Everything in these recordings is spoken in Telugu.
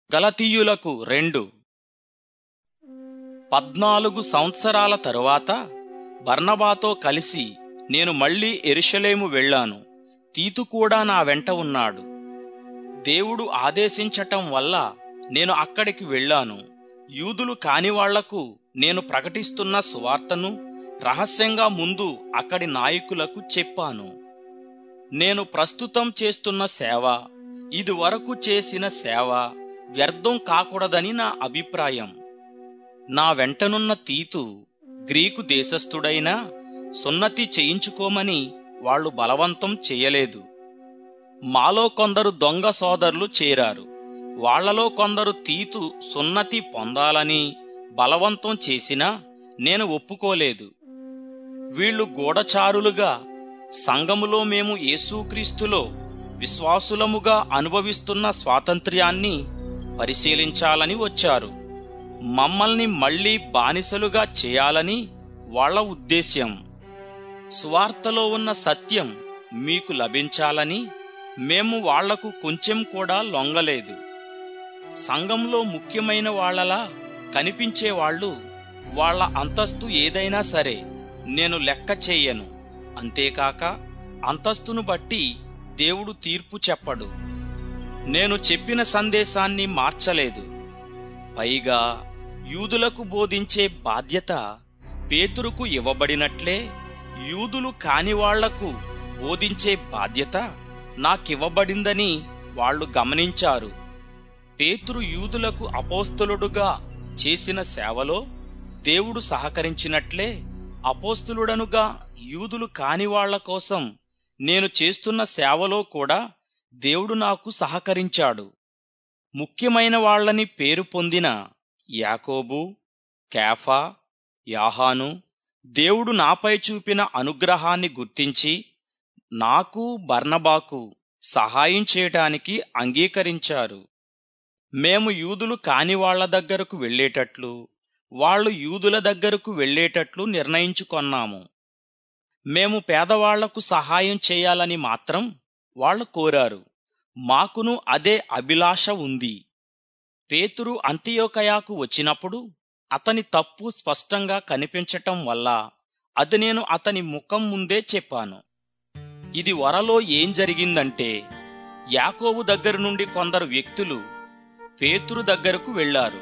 గలతీయులకు రెండు పద్నాలుగు సంవత్సరాల తరువాత బర్నబాతో కలిసి నేను మళ్ళీ ఎరుషలేము వెళ్ళాను తీతు కూడా నా వెంట ఉన్నాడు దేవుడు ఆదేశించటం వల్ల నేను అక్కడికి వెళ్ళాను యూదులు కాని వాళ్లకు నేను ప్రకటిస్తున్న సువార్తను రహస్యంగా ముందు అక్కడి నాయకులకు చెప్పాను నేను ప్రస్తుతం చేస్తున్న సేవ ఇదివరకు చేసిన సేవ వ్యర్థం కాకూడదని నా అభిప్రాయం నా వెంటనున్న తీతు గ్రీకు దేశస్థుడైనా సున్నతి చేయించుకోమని వాళ్ళు బలవంతం చేయలేదు మాలో కొందరు దొంగ సోదరులు చేరారు వాళ్లలో కొందరు తీతు సున్నతి పొందాలని బలవంతం చేసినా నేను ఒప్పుకోలేదు వీళ్ళు గూఢచారులుగా సంఘములో మేము యేసుక్రీస్తులో విశ్వాసులముగా అనుభవిస్తున్న స్వాతంత్ర్యాన్ని పరిశీలించాలని వచ్చారు మమ్మల్ని మళ్ళీ బానిసలుగా చేయాలని వాళ్ళ ఉద్దేశ్యం సువార్తలో ఉన్న సత్యం మీకు లభించాలని మేము వాళ్లకు కొంచెం కూడా లొంగలేదు సంఘంలో ముఖ్యమైన వాళ్ళలా కనిపించే వాళ్ళు వాళ్ళ అంతస్తు ఏదైనా సరే నేను లెక్క చెయ్యను అంతేకాక అంతస్తును బట్టి దేవుడు తీర్పు చెప్పడు నేను చెప్పిన సందేశాన్ని మార్చలేదు పైగా యూదులకు బోధించే బాధ్యత పేతురుకు ఇవ్వబడినట్లే యూదులు కాని వాళ్లకు బోధించే బాధ్యత నాకివ్వబడిందని వాళ్ళు గమనించారు పేతురు యూదులకు అపోస్తలుడుగా చేసిన సేవలో దేవుడు సహకరించినట్లే అపోస్తులుడనుగా యూదులు కాని వాళ్ల కోసం నేను చేస్తున్న సేవలో కూడా దేవుడు నాకు సహకరించాడు ముఖ్యమైన వాళ్ళని పేరు పొందిన యాకోబు కేఫా యాహాను దేవుడు నాపై చూపిన అనుగ్రహాన్ని గుర్తించి నాకు బర్నబాకు సహాయం చేయటానికి అంగీకరించారు మేము యూదులు కాని వాళ్ల దగ్గరకు వెళ్ళేటట్లు వాళ్ళు యూదుల దగ్గరకు వెళ్ళేటట్లు నిర్ణయించుకొన్నాము మేము పేదవాళ్లకు సహాయం చేయాలని మాత్రం వాళ్ళు కోరారు మాకును అదే అభిలాష ఉంది పేతురు అంత్యోకయాకు వచ్చినప్పుడు అతని తప్పు స్పష్టంగా కనిపించటం వల్ల అది నేను అతని ముఖం ముందే చెప్పాను ఇది వరలో ఏం జరిగిందంటే యాకోబు దగ్గర నుండి కొందరు వ్యక్తులు పేతురు దగ్గరకు వెళ్లారు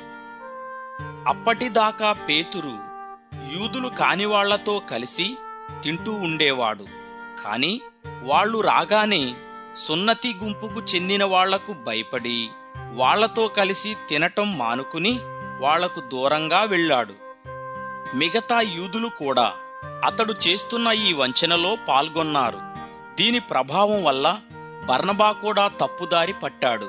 అప్పటిదాకా పేతురు యూదులు కాని వాళ్లతో కలిసి తింటూ ఉండేవాడు కాని వాళ్ళు రాగానే సున్నతి గుంపుకు చెందిన వాళ్లకు భయపడి వాళ్లతో కలిసి తినటం మానుకుని వాళ్లకు దూరంగా వెళ్ళాడు మిగతా యూదులు కూడా అతడు చేస్తున్న ఈ వంచనలో పాల్గొన్నారు దీని ప్రభావం వల్ల బర్నబా కూడా తప్పుదారి పట్టాడు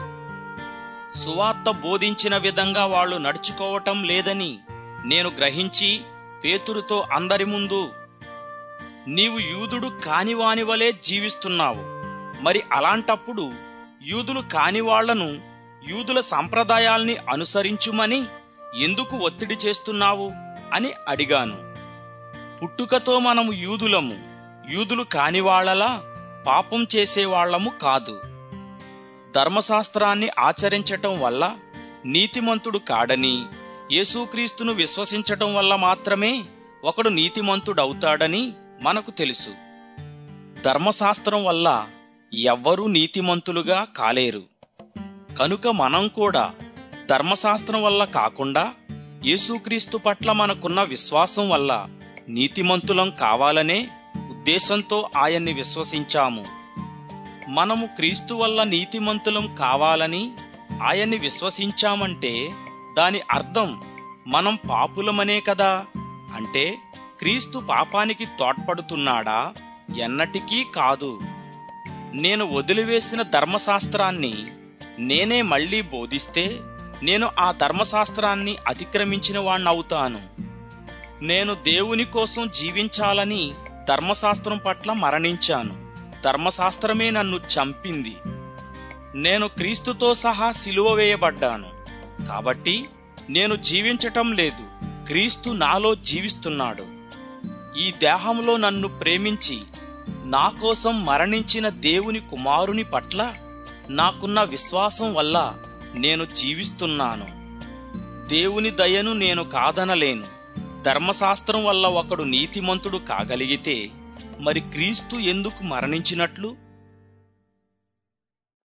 సువార్త బోధించిన విధంగా వాళ్ళు నడుచుకోవటం లేదని నేను గ్రహించి పేతురుతో అందరి ముందు నీవు యూదుడు కానివాని వలె జీవిస్తున్నావు మరి అలాంటప్పుడు యూదులు కాని వాళ్లను యూదుల సంప్రదాయాల్ని అనుసరించుమని ఎందుకు ఒత్తిడి చేస్తున్నావు అని అడిగాను పుట్టుకతో మనము యూదులము యూదులు కానివాళ్లలా పాపం చేసేవాళ్లము కాదు ధర్మశాస్త్రాన్ని ఆచరించటం వల్ల నీతిమంతుడు కాడని యేసుక్రీస్తును విశ్వసించటం వల్ల మాత్రమే ఒకడు నీతిమంతుడవుతాడని మనకు తెలుసు ధర్మశాస్త్రం వల్ల ఎవ్వరూ నీతిమంతులుగా కాలేరు కనుక మనం కూడా ధర్మశాస్త్రం వల్ల కాకుండా యేసుక్రీస్తు పట్ల మనకున్న విశ్వాసం వల్ల నీతిమంతులం కావాలనే ఉద్దేశంతో ఆయన్ని విశ్వసించాము మనము క్రీస్తు వల్ల నీతిమంతులం కావాలని ఆయన్ని విశ్వసించామంటే దాని అర్థం మనం పాపులమనే కదా అంటే క్రీస్తు పాపానికి తోడ్పడుతున్నాడా ఎన్నటికీ కాదు నేను వదిలివేసిన ధర్మశాస్త్రాన్ని నేనే మళ్ళీ బోధిస్తే నేను ఆ ధర్మశాస్త్రాన్ని అతిక్రమించిన వాణ్ణవుతాను నేను దేవుని కోసం జీవించాలని ధర్మశాస్త్రం పట్ల మరణించాను ధర్మశాస్త్రమే నన్ను చంపింది నేను క్రీస్తుతో సహా సిలువ వేయబడ్డాను కాబట్టి నేను జీవించటం లేదు క్రీస్తు నాలో జీవిస్తున్నాడు ఈ దేహంలో నన్ను ప్రేమించి నా కోసం మరణించిన దేవుని కుమారుని పట్ల నాకున్న విశ్వాసం వల్ల నేను జీవిస్తున్నాను దేవుని దయను నేను కాదనలేను ధర్మశాస్త్రం వల్ల ఒకడు నీతిమంతుడు కాగలిగితే మరి క్రీస్తు ఎందుకు మరణించినట్లు